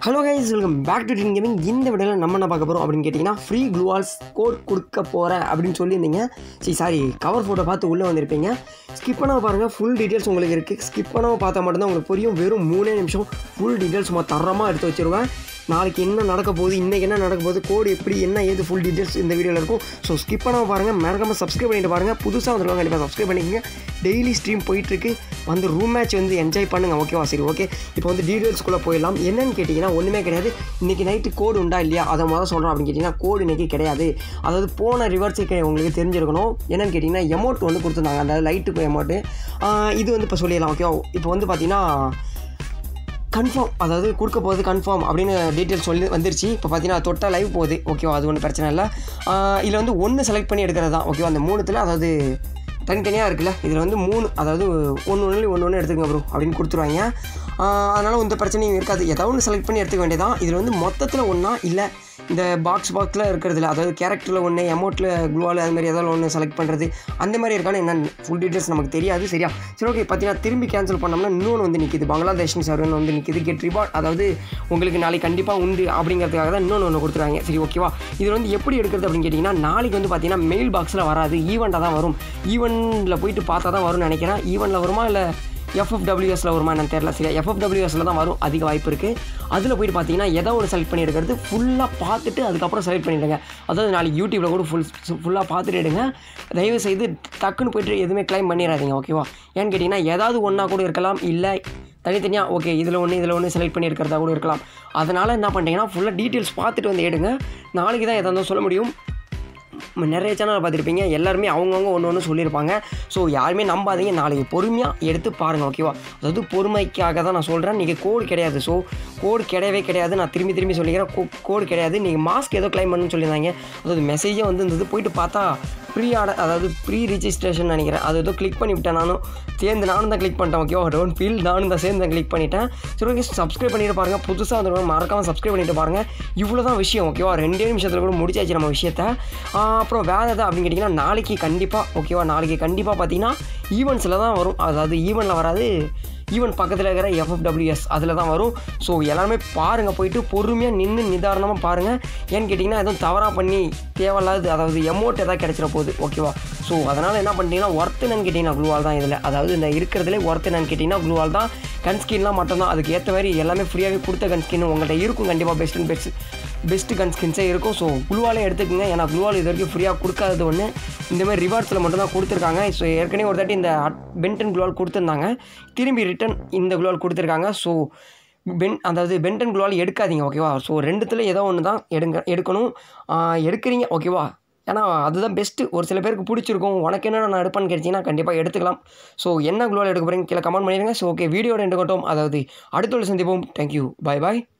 hello guys welcome back to tin gaming இந்த வீடியோவில் நம்ம என்ன பார்க்க போகிறோம் அப்படின்னு கேட்டிங்கன்னா ஃப்ரீ க்ளூவால்ஸ் கோட் கொடுக்க போகிறேன் அப்படின்னு சொல்லியிருந்தீங்க சரி சாரி கவர் ஃபோட்டோ பார்த்து உள்ளே வந்திருப்பீங்க ஸ்கிப் பண்ணாம பாருங்கள் ஃபுல் டீட்டெயில்ஸ் உங்களுக்கு இருக்குது ஸ்கிப் பண்ணாமல் பார்த்தா மட்டும்தான் உங்களுக்கு புரியும் வெறும் மூணே நிமிஷம் ஃபுல் டீட்டெயில்ஸ் சும்மா தரமாக எடுத்து வச்சிருவேன் நாளைக்கு என்ன நடக்க போகுது இன்றைக்கி என்ன நடக்க போகுது கோடு எப்படி என்ன ஏது ஃபுல் டீட்டெயில்ஸ் இந்த வீடியோவில் இருக்கும் ஸோ ஸ்கிப் பண்ணாமல் பாருங்கள் மறக்காமல் சப்ஸ்கிரைப் பண்ணிட்டு பாருங்கள் புதுசாக வந்துருவாங்க கண்டிப்பாக சப்ஸ்கிரைப் பண்ணிக்கங்க டெய்லி ஸ்ட்ரீம் போயிட்டுருக்கு வந்து ரூம் மேட்ச் வந்து என்ஜாய் பண்ணுங்கள் ஓகேவா சரி ஓகே இப்போ வந்து டீட்டெயில்ஸ்குள்ளே போயிடலாம் என்னன்னு கேட்டிங்கன்னா ஒன்றுமே கிடையாது இன்றைக்கி நைட்டு கோடு உண்டா இல்லையா அதை முதல்ல சொல்கிறோம் அப்படின்னு கேட்டிங்கன்னா கோடு இன்றைக்கி கிடையாது அதாவது போன ரிவர்ஸுக்கு உங்களுக்கு தெரிஞ்சிருக்கணும் என்னன்னு கேட்டிங்கன்னா எமௌண்ட் வந்து கொடுத்துருந்தாங்க அதாவது லைட்டுக்கு எமௌண்ட்டு இது வந்து இப்போ சொல்லிடலாம் ஓகேவா இப்போ வந்து பார்த்தீங்கன்னா கன்ஃபார்ம் அதாவது கொடுக்க போகுது கன்ஃபார்ம் அப்படின்னு டீட்டெயில்ஸ் சொல்லி வந்துருச்சு இப்போ பார்த்தீங்கன்னா தொட்டா லைவ் போகுது ஓகேவா அது ஒன்றும் பிரச்சனை இல்லை இதில் வந்து ஒன்று செலக்ட் பண்ணி எடுக்கிறது தான் ஓகேவா அந்த மூணுத்தில் அதாவது தனித்தனியாக இருக்குல்ல இதில் வந்து மூணு அதாவது ஒன்று ஒன்று ஒன்று ஒன்று எடுத்துக்கங்க ப்ரோ அப்படின்னு கொடுத்துருவாங்க அதனால் எந்த பிரச்சனையும் இருக்காது ஏதாவது ஒன்று செலக்ட் பண்ணி எடுத்துக்க வேண்டியதான் இதில் வந்து மொத்தத்தில் ஒன்றா இல்லை இந்த பாக்ஸ் பாக்ஸில் இருக்கிறதுல அதாவது கேரக்டரில் ஒன்று எமௌண்ட்டில் க்ளூவால் அது மாதிரி ஏதாவது ஒன்று செலக்ட் பண்ணுறது அந்த மாதிரி இருக்கான்னு என்ன ஃபுல் டீட்டெயில்ஸ் நமக்கு தெரியாது சரியா சரி ஓகே பார்த்தீங்கன்னா திரும்பி கேன்சல் பண்ணோம்னா இன்னொன்று வந்து நிற்கிது பங்களாதேஷ் சர்வன் வந்து நிற்கிது கெட் ரிவார்ட் அதாவது உங்களுக்கு நாளைக்கு கண்டிப்பாக உண்டு அப்படிங்கிறதுக்காக தான் இன்னொன்று ஒன்று கொடுத்துருவாங்க சரி ஓகேவா இது வந்து எப்படி எடுக்கிறது அப்படின்னு கேட்டிங்கன்னா நாளைக்கு வந்து பார்த்தீங்கன்னா மெயில் பாக்ஸில் வராது ஈவெண்ட்டாக தான் வரும் ஈவெண்ட்டில் போயிட்டு பார்த்தா தான் வரும்னு நினைக்கிறேன் ஈவெண்ட்டில் வருமா இல்லை எஃப்எஃப்டபிள்யூஎஸில் வருமா என்னன்னு தெரியல சரியா எஃப்எஃப்டபிள்யூஎஸில் தான் வரும் அதிக வாய்ப்பு இருக்குது அதில் போயிட்டு பார்த்தீங்கன்னா எதோ ஒரு செலக்ட் பண்ணி எடுக்கிறது ஃபுல்லாக பார்த்துட்டு அதுக்கப்புறம் செலக்ட் பண்ணிவிடுங்க அதாவது நாளைக்கு யூடியூப்பில் கூட ஃபுல் ஃபுல்லாக பார்த்துட்டு எடுங்க தயவு செய்து டக்குன்னு போயிட்டு எதுவுமே கிளைம் பண்ணிடாதீங்க ஓகேவா ஏன்னு கேட்டிங்கன்னா ஏதாவது ஒன்றா கூட இருக்கலாம் இல்லை தனித்தனியாக ஓகே இதில் ஒன்று இதில் ஒன்று செலக்ட் பண்ணி இருக்கிறதா கூட இருக்கலாம் அதனால் என்ன பண்ணிட்டீங்கன்னா ஃபுல்லாக டீட்டெயில்ஸ் பார்த்துட்டு வந்து எடுங்க நாளைக்கு தான் எதாக இருந்தாலும் சொல்ல முடியும் நிறைய சேனல் பார்த்துருப்பீங்க எல்லாருமே அவங்கவுங்க ஒன்று ஒன்று சொல்லியிருப்பாங்க ஸோ யாருமே நம்பாதீங்க நாளைக்கு பொறுமையாக எடுத்து பாருங்கள் ஓகேவா அதாவது பொறுமைக்காக தான் நான் சொல்கிறேன் நீங்கள் கோடு கிடையாது ஸோ கோடு கிடையவே கிடையாது நான் திரும்பி திரும்பி சொல்லிக்கிறேன் கோ கோடு கிடையாது நீங்கள் மாஸ்க் ஏதோ கிளைம் பண்ணுன்னு சொல்லியிருந்தாங்க அதாவது மெசேஜே வந்து இருந்தது போயிட்டு பார்த்தா ப்ரீ ஆர்டர் அதாவது ப்ரீ ரிஜிஸ்ட்ரேஷன் நினைக்கிறேன் அது ஏதோ கிளிக் பண்ணிவிட்டேன் நானும் சேர்ந்து நானும் தான் கிளிக் பண்ணிட்டேன் ஓகேவா டோன்ட் ஃபீல் நானும் தான் சேர்ந்து தான் கிளிக் பண்ணிட்டேன் சரி ஓகே சப்ஸ்கிரைப் பண்ணிட்டு பாருங்கள் புதுசாக வந்து மறக்காமல் சப்ஸ்கிரைப் பண்ணிட்டு பாருங்கள் இவ்வளோ தான் விஷயம் ஓகேவா ரெண்டே நிமிஷத்தில் கூட முடிச்சாச்சு நம்ம விஷயத்த அப்புறம் வேறு எதாவது அப்படின்னு கேட்டிங்கன்னா நாளைக்கு கண்டிப்பாக ஓகேவா நாளைக்கு கண்டிப்பாக பார்த்தீங்கன்னா ஈவெண்ட்ஸில் தான் வரும் அதாவது ஈவெண்ட்டில் வராது ஈவன் பக்கத்தில் இருக்கிற எஃப்எஃப்டபிள்யூஎஸ் அதில் தான் வரும் ஸோ எல்லாருமே பாருங்கள் போயிட்டு பொறுமையாக நின்று நிதானமாக பாருங்கள் ஏன்னு கேட்டிங்கன்னா எதுவும் தவறாக பண்ணி தேவையில்லாது அதாவது எமௌண்ட் எதாவது கிடச்சிட போகுது ஓகேவா ஸோ அதனால் என்ன பண்ணிட்டீங்கன்னா ஒர்த்து என்னன்னு கேட்டிங்கன்னா க்ளூவால் தான் இதில் அதாவது இந்த இருக்கிறதுலே ஒர்த்து என்னன்னு கேட்டிங்கன்னா க்ளூவால் தான் கன் ஸ்கின்லாம் மட்டும்தான் அதுக்கு ஏற்ற மாதிரி எல்லாமே ஃப்ரீயாகவே கொடுத்த கன் ஸ்கின் உங்கள்கிட்ட இருக்கும் கண்டிப்பாக best and best best gun ஸ்கின்ஸே இருக்கும் ஸோ குளுவாலே எடுத்துக்கோங்க ஏன்னா குளுவால் இது வரைக்கும் ஃப்ரீயாக கொடுக்காதது ஒன்று இந்தமாதிரி ரிவார்ட்ஸில் மட்டும்தான் கொடுத்துருக்காங்க ஸோ ஏற்கனவே ஒரு தாட்டி இந்த பென்டன் குளுவால் கொடுத்துருந்தாங்க திரும்பி ரிட்டன் இந்த குளுவால் கொடுத்துருக்காங்க ஸோ பென் அதாவது பென்டன் குளுவால் எடுக்காதீங்க ஓகேவா ஸோ ரெண்டுத்தில் ஏதோ ஒன்று தான் எடுங்க எடுக்கணும் எடுக்கிறீங்க ஓகேவா ஏன்னா அதுதான் பெஸ்ட்டு ஒரு சில பேருக்கு பிடிச்சிருக்கும் உனக்கு என்ன நான் எடுப்பேன்னு கேட்டிங்கன்னா கண்டிப்பாக எடுத்துக்கலாம் ஸோ என்ன குளோவில் எடுக்க போகிறீங்க கீழே கமெண்ட் பண்ணிடுங்க ஸோ ஓகே வீடியோட எடுக்கட்டும் அதாவது அடுத்த ஒரு சந்திப்போம் தேங்க்யூ பாய் பாய்